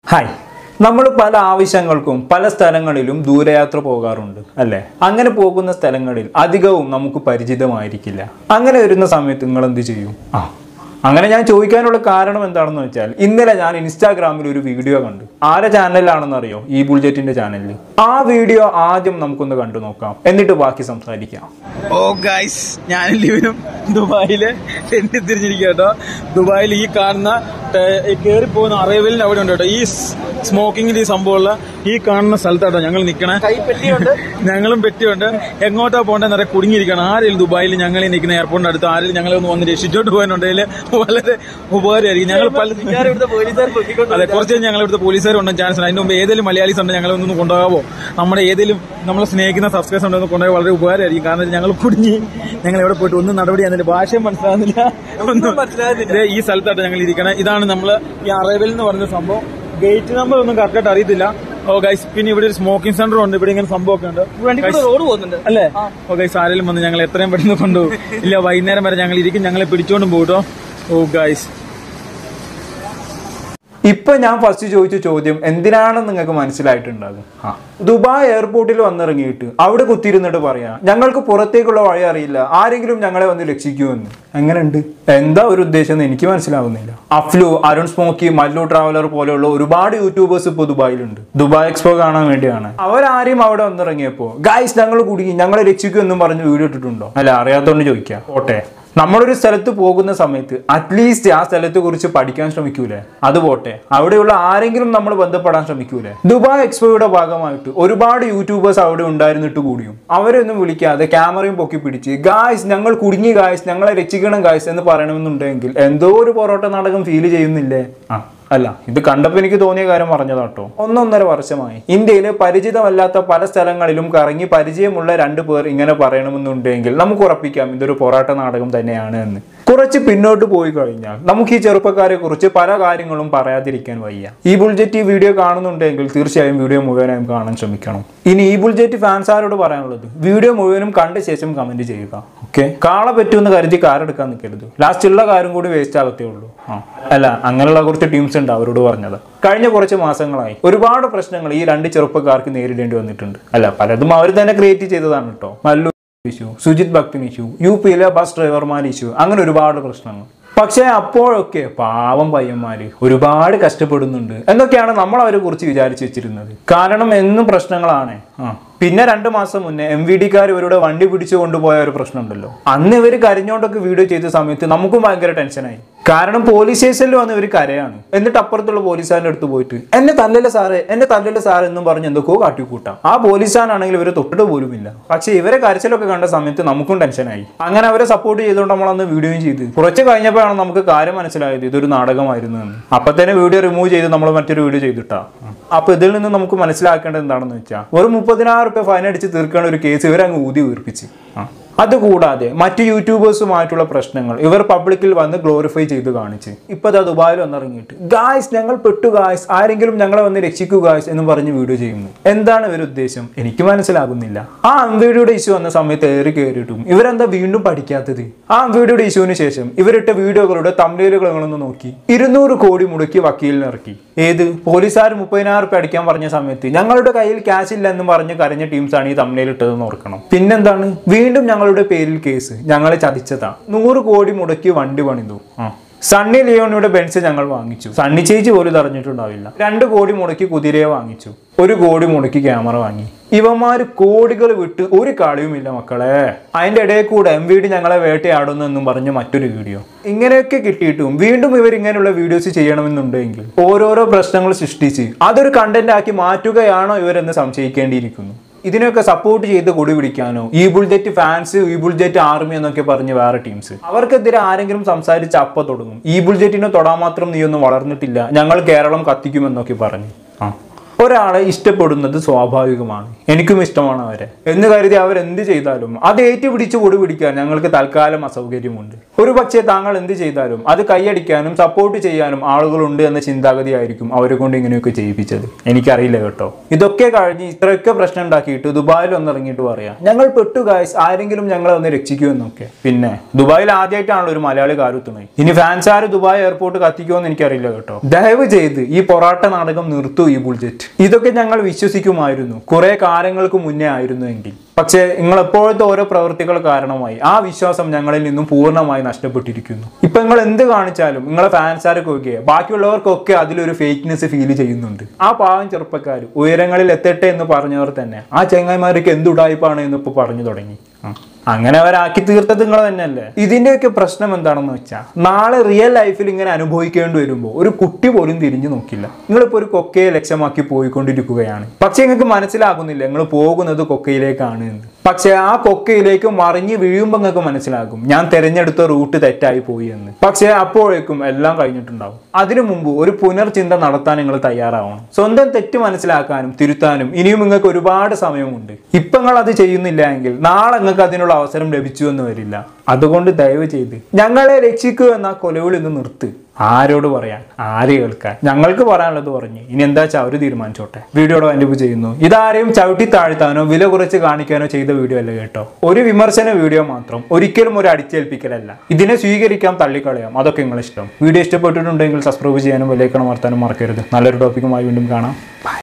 Hi നമ്മൾ പല ആവശ്യങ്ങൾക്കും പല സ്ഥലങ്ങളിലും ദൂരയാത്ര പോകാറുണ്ട് അല്ലേ അങ്ങനെ പോകുന്ന സ്ഥലങ്ങളിൽ അധികവും നമുക്ക് പരിചിതമായിരിക്കില്ല അങ്ങനെ വരുന്ന സമയത്ത് നിങ്ങൾ എന്ത് ചെയ്യും ആ അങ്ങനെ ഞാൻ ചോദിക്കാനുള്ള കാരണം എന്താണെന്ന് വെച്ചാൽ ഇന്നലെ ഞാൻ ഇൻസ്റ്റാഗ്രാമിൽ ഒരു വീഡിയോ കണ്ടു ആരെ ചാനലിലാണെന്ന് അറിയോ ഈ ബുൾജെറ്റിന്റെ ചാനലിൽ ആ വീഡിയോ ആദ്യം നമുക്കൊന്ന് കണ്ടു നോക്കാം എന്നിട്ട് ബാക്കി സംസാരിക്കാം ഓ ഗൈസ് ഞാൻ ലിവിനും ദുബായില് എന്നെ തിരിഞ്ഞിരിക്കുക കേട്ടോ ദുബായിൽ ഈ കാണുന്ന കയറി പോകുന്ന അറേവലിന് അവിടെ ഉണ്ട് കേട്ടോ ഈ സ്മോക്കിങ്ങിന്റെ ഈ സംഭവമുള്ള ഈ കാണുന്ന സ്ഥലത്താട്ടോ ഞങ്ങൾ നിക്കണേ ഞങ്ങളും പെറ്റിയുണ്ട് എങ്ങോട്ടാ പോകേണ്ടത് നിറയെ കുടുങ്ങിയിരിക്കണം ആരെങ്കിലും ദുബായിൽ ഞങ്ങൾ ഈ നിൽക്കുന്ന എയർപോർട്ടിന്റെ അടുത്ത് ആരെങ്കിലും ഞങ്ങളെ ഒന്ന് വന്ന് രക്ഷിച്ചോട്ട് പോകാനുണ്ടെങ്കിൽ വളരെ ഉപകാരമായിരിക്കും ഞങ്ങൾ പല അതെ കുറച്ച് കഴിഞ്ഞ് ഞങ്ങൾ ഇവിടുത്തെ പോലീസുകാർ ഉണ്ടെന്ന് ചാൻസ് ഉണ്ട് അതിന് മുമ്പ് ഏതെങ്കിലും മലയാളീസ് ഉണ്ടെങ്കിൽ ഞങ്ങളെ ഒന്ന് കൊണ്ടുപോകാവോ നമ്മുടെ ഏതെങ്കിലും നമ്മളെ സ്നേഹിക്കുന്ന സബ്സ്ക്രൈബേഴ്സ് ഉണ്ടെന്ന് കൊണ്ടുപോയി വളരെ ഉപകാരമായിരിക്കും കാരണം ഞങ്ങൾ കുടുങ്ങി ഞങ്ങൾ എവിടെ പോയിട്ട് ഒന്നും നടപടി ചെയ്യുന്നില്ല ഭാഷയും മനസ്സിലാകുന്നില്ല ഒന്നും മനസ്സിലാകുന്നില്ല ഈ സ്ഥലത്തായിട്ട് ഞങ്ങൾ ഇരിക്കണം ഇതാണ് നമ്മൾ ഈ അറേബ്യൽ എന്ന് പറഞ്ഞ സംഭവം ഗേറ്റ് നമ്പർ ഒന്നും കറക്റ്റായിട്ട് അറിയത്തില്ല ഓ ഗൈസ് പിന്നെ ഇവിടെ ഒരു സ്മോക്കിംഗ് സെന്റർ ഉണ്ട് ഇവിടെ ഇങ്ങനെ സംഭവമൊക്കെ ഉണ്ട് റോഡ് പോകുന്നുണ്ട് അല്ലേ ഓ ഗൈസ് ആരെങ്കിലും വന്ന് ഞങ്ങൾ എത്രയും പെട്ടെന്ന് കൊണ്ടുപോകും ഇല്ല വൈകുന്നേരം വരെ ഞങ്ങൾ ഇരിക്കും ഞങ്ങളെ പിടിച്ചോണ്ടും പോകും കേട്ടോ ഓ ഗൈസ് ഇപ്പൊ ഞാൻ ഫസ്റ്റ് ചോദിച്ച ചോദ്യം എന്തിനാണെന്ന് നിങ്ങൾക്ക് മനസ്സിലായിട്ടുണ്ടാകും ആ ദുബായ് എയർപോർട്ടിൽ വന്നിറങ്ങിയിട്ട് അവിടെ കുത്തിയിരുന്നിട്ട് പറയാ ഞങ്ങൾക്ക് പുറത്തേക്കുള്ള വഴി അറിയില്ല ആരെങ്കിലും ഞങ്ങളെ വന്ന് രക്ഷിക്കുമെന്ന് എങ്ങനെയുണ്ട് എന്താ ഒരു ഉദ്ദേശം എന്ന് എനിക്ക് മനസ്സിലാവുന്നില്ല അഫ്ലു അരുൺ സ്മോക്കി മല്ലു ട്രാവലർ പോലെയുള്ള ഒരുപാട് യൂട്യൂബേഴ്സ് ഇപ്പോൾ ദുബായിലുണ്ട് ദുബായ് എക്സ്പോ കാണാൻ വേണ്ടിയാണ് അവരാരെയും അവിടെ വന്നിറങ്ങിയപ്പോ ഗൈസ് ഞങ്ങൾ കുടുങ്ങി ഞങ്ങളെ രക്ഷിക്കുമെന്നും പറഞ്ഞ് വീഡിയോ ഇട്ടിട്ടുണ്ടോ അല്ല അറിയാത്തോണ്ട് ചോദിക്കാം ഓട്ടെ നമ്മളൊരു സ്ഥലത്ത് പോകുന്ന സമയത്ത് അറ്റ്ലീസ്റ്റ് ആ സ്ഥലത്തെ കുറിച്ച് പഠിക്കാൻ ശ്രമിക്കൂലേ അത് പോട്ടെ അവിടെയുള്ള ആരെങ്കിലും നമ്മൾ ബന്ധപ്പെടാൻ ശ്രമിക്കൂലേ ദുബായ് എക്സ്പോയുടെ ഭാഗമായിട്ട് ഒരുപാട് യൂട്യൂബേഴ്സ് അവിടെ ഉണ്ടായിരുന്നിട്ട് കൂടിയും അവരൊന്നും വിളിക്കാതെ ക്യാമറയും പൊക്കി പിടിച്ച് ഗായ്സ് ഞങ്ങൾ കുടുങ്ങി ഗായ്സ് ഞങ്ങളെ രക്ഷിക്കണം ഗായ്സ് എന്ന് പറയണമെന്നുണ്ടെങ്കിൽ എന്തോ ഒരു പൊറോട്ട നാടകം ഫീൽ ചെയ്യുന്നില്ലേ ആ അല്ല ഇത് കണ്ടപ്പോൾ എനിക്ക് തോന്നിയ കാര്യം പറഞ്ഞതാട്ടോ ഒന്നൊന്നര വർഷമായി ഇന്ത്യയിലെ പരിചിതമല്ലാത്ത പല സ്ഥലങ്ങളിലും കറങ്ങി പരിചയമുള്ള രണ്ടു പേർ ഇങ്ങനെ പറയണമെന്നുണ്ടെങ്കിൽ നമുക്ക് ഉറപ്പിക്കാം ഇതൊരു പൊറാട്ട നാടകം തന്നെയാണ് എന്ന് കുറച്ച് പിന്നോട്ട് പോയി കഴിഞ്ഞാൽ നമുക്ക് ഈ ചെറുപ്പക്കാരെ കുറിച്ച് പല കാര്യങ്ങളും പറയാതിരിക്കാൻ വയ്യ ഈ ബുൾജെറ്റ് ഈ വീഡിയോ കാണുന്നുണ്ടെങ്കിൽ തീർച്ചയായും വീഡിയോ മുഴുവനായും കാണാൻ ശ്രമിക്കണം ഇനി ഈ ബുൾജെറ്റ് ഫാൻസാരോട് പറയാനുള്ളത് വീഡിയോ മുഴുവനും കണ്ട ശേഷം കമന്റ് ചെയ്യുക ഓക്കെ കാള പറ്റുമെന്ന് കരുതി കാർ എടുക്കാൻ നിൽക്കരുത് ലാസ്റ്റ് ഉള്ള കാര്യം കൂടി വേസ്റ്റ് ആകത്തേ ഉള്ളൂ ആ അല്ല അങ്ങനെയുള്ള കുറച്ച് ടീംസ് ഉണ്ട് അവരോട് പറഞ്ഞത് കഴിഞ്ഞ കുറച്ച് മാസങ്ങളായി ഒരുപാട് പ്രശ്നങ്ങൾ ഈ രണ്ട് ചെറുപ്പക്കാർക്ക് നേരിടേണ്ടി വന്നിട്ടുണ്ട് അല്ല പലതും അവർ തന്നെ ക്രിയേറ്റ് ചെയ്തതാണ് കേട്ടോ Mallu issue Sujith Bhakthan issue U പിയിലെ ബസ് ഡ്രൈവർമാർ ഇഷ്യൂ അങ്ങനെ ഒരുപാട് പ്രശ്നങ്ങൾ പക്ഷേ അപ്പോഴൊക്കെ പാവം പയ്യന്മാര് ഒരുപാട് കഷ്ടപ്പെടുന്നുണ്ട് എന്നൊക്കെയാണ് നമ്മൾ അവരെ കുറിച്ച് വിചാരിച്ചു വെച്ചിരുന്നത് കാരണം എന്നും പ്രശ്നങ്ങളാണ് ആ പിന്നെ രണ്ട് മാസം മുന്നേ എം വി ഡിക്കാർ ഇവരുടെ വണ്ടി പിടിച്ചു കൊണ്ടുപോയ ഒരു പ്രശ്നമുണ്ടല്ലോ അന്ന് ഇവർ കരഞ്ഞോണ്ടൊക്കെ വീഡിയോ ചെയ്ത സമയത്ത് നമുക്കും ഭയങ്കര ടെൻഷനായി കാരണം പോലീസ് സ്റ്റേഷനിൽ വന്ന് ഇവർ കരയാണ് എന്നിട്ട് അപ്പുറത്തുള്ള പോലീസുകാരൻ്റെ അടുത്ത് പോയിട്ട് എന്നെ തല്ലല്ല സാറേ എന്നെ തല്ലല്ല സാറേ എന്നും പറഞ്ഞ് എന്തൊക്കെയോ കാട്ടിക്കൂട്ടാം ആ പോലീസുകാരാണെങ്കിൽ ഇവരെ തൊട്ടിട്ട് പോലുമില്ല പക്ഷെ ഇവരെ കരച്ചിലൊക്കെ കണ്ട സമയത്ത് നമുക്കും ടെൻഷനായി അങ്ങനെ അവരെ സപ്പോർട്ട് ചെയ്തുകൊണ്ട് നമ്മൾ അന്ന് വീഡിയോയും ചെയ്ത് കുറച്ച് കഴിഞ്ഞപ്പോഴാണ് നമുക്ക് കാര്യം മനസ്സിലായത് ഇതൊരു നാടകമായിരുന്നു എന്ന് അപ്പൊ തന്നെ വീഡിയോ റിമൂവ് ചെയ്ത് നമ്മൾ മറ്റൊരു വീഡിയോ ചെയ്തിട്ടാ അപ്പൊ ഇതിൽ നിന്ന് നമുക്ക് മനസ്സിലാക്കേണ്ടത് എന്താണെന്ന് വെച്ചാൽ ഒരു മുപ്പതിനായിരം റുപ്യ ഫൈൻ അടിച്ച് തീർക്കേണ്ട ഒരു കേസ് ഇവരങ്ങ് ഊതി വീർപ്പിച്ച് ആ അതുകൂടാതെ മറ്റ് യൂട്യൂബേഴ്സുമായിട്ടുള്ള പ്രശ്നങ്ങൾ ഇവർ പബ്ലിക്കിൽ വന്ന് ഗ്ലോറിഫൈ ചെയ്ത് കാണിച്ച് ഇപ്പൊ ദാ ദുബായിൽ വന്നിറങ്ങിയിട്ട് ഗായ്സ് ഞങ്ങൾ പെട്ടു ഗായ്സ് ആരെങ്കിലും ഞങ്ങളെ വന്ന് രക്ഷിക്കൂ ഗായ്സ് എന്ന് പറഞ്ഞ് വീഡിയോ ചെയ്യുന്നു എന്താണ് ഇവർ ഉദ്ദേശം എനിക്ക് മനസ്സിലാകുന്നില്ല ആ അംവീഡിയുടെ ഇഷ്യൂ വന്ന സമയത്ത് ഏറി കയറിയിട്ടും ഇവരെന്താ വീണ്ടും പഠിക്കാത്തത് ആ അംവീഡിയുടെ ഇഷ്യൂവിന് ശേഷം ഇവരിട്ട വീഡിയോകളുടെ തമ്മിലുകൾ നിങ്ങളൊന്ന് നോക്കി ഇരുന്നൂറ് കോടി മുടക്കി വക്കീലിന് ഇറക്കി ഏത് പോലീസുകാർ മുപ്പതിനായിരം റുപ്യ അടിക്കാൻ പറഞ്ഞ സമയത്ത് ഞങ്ങളുടെ കയ്യിൽ ക്യാഷ് ഇല്ല എന്ന് പറഞ്ഞ് കരഞ്ഞ ടീംസാണ് ഈ തമ്മിൽ ഇട്ടതെന്ന് ഓർക്കണം പിന്നെന്താണ് വീണ്ടും ഞങ്ങളുടെ പേരിൽ കേസ് ഞങ്ങളെ ചതിച്ചതാ നൂറ് കോടി മുടക്കി വണ്ടി പണിതു ആ സണ്ണി ലിയോണിയുടെ ബെൻസ് ഞങ്ങൾ വാങ്ങിച്ചു സണ്ണി ചേച്ചി പോലും അറിഞ്ഞിട്ടുണ്ടാവില്ല രണ്ട് കോടി മുടക്കി കുതിരയെ വാങ്ങിച്ചു ഒരു കോടി മുടക്കി ക്യാമറ വാങ്ങി ഇവന്മാര് കോടികൾ വിട്ട് ഒരു കളിയുമില്ല മക്കളെ അതിന്റെ ഇടയിൽ കൂടെ എം വീട് ഞങ്ങളെ വേട്ടയാടുന്നു എന്നും പറഞ്ഞ് മറ്റൊരു വീഡിയോ ഇങ്ങനെയൊക്കെ കിട്ടിയിട്ടും വീണ്ടും ഇവർ ഇങ്ങനെയുള്ള വീഡിയോസ് ചെയ്യണമെന്നുണ്ടെങ്കിൽ ഓരോരോ പ്രശ്നങ്ങൾ സൃഷ്ടിച്ച് അതൊരു കണ്ടന്റ് ആക്കി മാറ്റുകയാണോ ഇവരെന്ന് സംശയിക്കേണ്ടിയിരിക്കുന്നു ഇതിനൊക്കെ സപ്പോർട്ട് ചെയ്ത് കൊടി പിടിക്കാനോ ഈ ബുൾജെറ്റ് ഫാൻസ് ഈ ബുൾജെറ്റ് ആർമി എന്നൊക്കെ പറഞ്ഞ് വേറെ ടീംസ് അവർക്കെതിരെ ആരെങ്കിലും സംസാരിച്ച് അപ്പ തുടങ്ങും ഈ ബുൾജെറ്റിനെ തൊടാൻ മാത്രം നീ ഒന്നും വളർന്നിട്ടില്ല ഞങ്ങൾ കേരളം കത്തിക്കുമെന്നൊക്കെ പറഞ്ഞു ആ ഒരാളെ ഇഷ്ടപ്പെടുന്നത് സ്വാഭാവികമാണ് എനിക്കും ഇഷ്ടമാണ് അവരെ എന്ന് കരുതി അവരെന്ത് ചെയ്താലും അത് ഏറ്റുപിടിച്ച് കൂടി പിടിക്കാൻ ഞങ്ങൾക്ക് തൽക്കാലം അസൗകര്യമുണ്ട് ഒരു പക്ഷേ താങ്കൾ എന്ത് ചെയ്താലും അത് കൈയടിക്കാനും സപ്പോർട്ട് ചെയ്യാനും ആളുകളുണ്ട് എന്ന ചിന്താഗതിയായിരിക്കും അവരെ കൊണ്ട് ഇങ്ങനെയൊക്കെ ചെയ്യിപ്പിച്ചത് എനിക്കറിയില്ല കേട്ടോ ഇതൊക്കെ കഴിഞ്ഞ് ഇത്രയൊക്കെ പ്രശ്നം ഉണ്ടാക്കിയിട്ട് ദുബായിൽ ഒന്നിറങ്ങിയിട്ട് പറയാം ഞങ്ങൾ പെട്ടു ഗായ്സ് ആരെങ്കിലും ഞങ്ങളെ ഒന്ന് രക്ഷിക്കുമെന്നൊക്കെ പിന്നെ ദുബായിൽ ആദ്യമായിട്ടാണല്ലോ ഒരു മലയാളി കാലുത്തുന്നത് ഇനി ഫാൻസാർ ദുബായ് എയർപോർട്ട് കത്തിക്കുമെന്ന് എനിക്കറിയില്ല കേട്ടോ ദയവ് ചെയ്ത് ഈ പൊറാട്ട നാടകം നിർത്തൂ ഈ ബുൾജറ്റ് ഇതൊക്കെ ഞങ്ങൾ വിശ്വസിക്കുമായിരുന്നു കുറെ കാലങ്ങൾക്ക് മുന്നേ ആയിരുന്നു എങ്കിൽ പക്ഷേ നിങ്ങൾ എപ്പോഴത്തെ ഓരോ പ്രവൃത്തികൾ കാരണമായി ആ വിശ്വാസം ഞങ്ങളിൽ നിന്നും പൂർണ്ണമായി നഷ്ടപ്പെട്ടിരിക്കുന്നു ഇപ്പൊ നിങ്ങൾ എന്ത് കാണിച്ചാലും നിങ്ങളെ ഫാൻസാരൊക്കെ ഒക്കെ ബാക്കിയുള്ളവർക്കൊക്കെ അതിലൊരു ഫേക്ക്നെസ് ഫീൽ ചെയ്യുന്നുണ്ട് ആ പാവം ചെറുപ്പക്കാർ ഉയരങ്ങളിൽ എത്തട്ടെ എന്ന് പറഞ്ഞവർ തന്നെ ആ ചെങ്ങായിമാർക്ക് എന്തുടായ്പാണ് എന്ന് ഇപ്പൊ പറഞ്ഞു തുടങ്ങി ആ. അങ്ങനെ അവരാക്കി തീർത്തത് നിങ്ങൾ തന്നെയല്ലേ ഇതിന്റെയൊക്കെ പ്രശ്നം എന്താണെന്ന് വെച്ചാൽ നാളെ റിയൽ ലൈഫിൽ ഇങ്ങനെ അനുഭവിക്കേണ്ടി വരുമ്പോൾ ഒരു കുട്ടി പോലും തിരിഞ്ഞു നോക്കില്ല നിങ്ങളിപ്പോ ഒരു കൊക്കയെ ലക്ഷ്യമാക്കി പോയിക്കൊണ്ടിരിക്കുകയാണ് പക്ഷെ നിങ്ങൾക്ക് മനസ്സിലാകുന്നില്ല നിങ്ങൾ പോകുന്നത് കൊക്കയിലേക്കാണ് എന്ന് പക്ഷെ ആ കൊക്കയിലേക്ക് മറിഞ്ഞ് വീഴുമ്പോൾ നിങ്ങൾക്ക് മനസ്സിലാകും ഞാൻ തെരഞ്ഞെടുത്ത റൂട്ട് തെറ്റായി പോയി എന്ന് പക്ഷെ അപ്പോഴേക്കും എല്ലാം കഴിഞ്ഞിട്ടുണ്ടാവും അതിനു മുമ്പ് ഒരു പുനർചിന്ത നടത്താൻ നിങ്ങൾ തയ്യാറാവണം സ്വന്തം തെറ്റ് മനസ്സിലാക്കാനും തിരുത്താനും ഇനിയും നിങ്ങൾക്ക് ഒരുപാട് സമയമുണ്ട് ഇപ്പൊ നിങ്ങൾ അത് ചെയ്യുന്നില്ല എങ്കിൽ നാളെ നിങ്ങൾക്ക് അതിനുള്ള അവസരം ലഭിച്ചു എന്ന് വരില്ല അതുകൊണ്ട് ദയവ് ചെയ്ത് ഞങ്ങളെ രക്ഷിക്കൂ എന്ന കൊലവിളി ഒന്ന് നിർത്ത് ആരോട് പറയാൻ ആര് കേൾക്കാൻ ഞങ്ങൾക്ക് പറയാനുള്ളത് പറഞ്ഞു ഇനി എന്താ വെച്ചാൽ അവർ തീരുമാനിച്ചോട്ടെ വീഡിയോയുടെ വൻഡിപ്പ് ചെയ്യുന്നു ഇതാരെയും ചവിട്ടി താഴ്ത്താനോ വില കുറച്ച് കാണിക്കാനോ ചെയ്ത വീഡിയോ അല്ല കേട്ടോ ഒരു വിമർശന വീഡിയോ മാത്രം ഒരിക്കലും ഒരു അടിച്ചേൽപ്പിക്കലല്ല ഇതിനെ സ്വീകരിക്കാം തള്ളിക്കളയാം അതൊക്കെ നിങ്ങളിഷ്ടം വീഡിയോ ഇഷ്ടപ്പെട്ടിട്ടുണ്ടെങ്കിൽ സബ്സ്ക്രൈബ് ചെയ്യാനും വിലക്കണം വർത്താനും മറക്കരുത് നല്ലൊരു ടോപ്പിക്കുമായി വീണ്ടും കാണാം ബൈ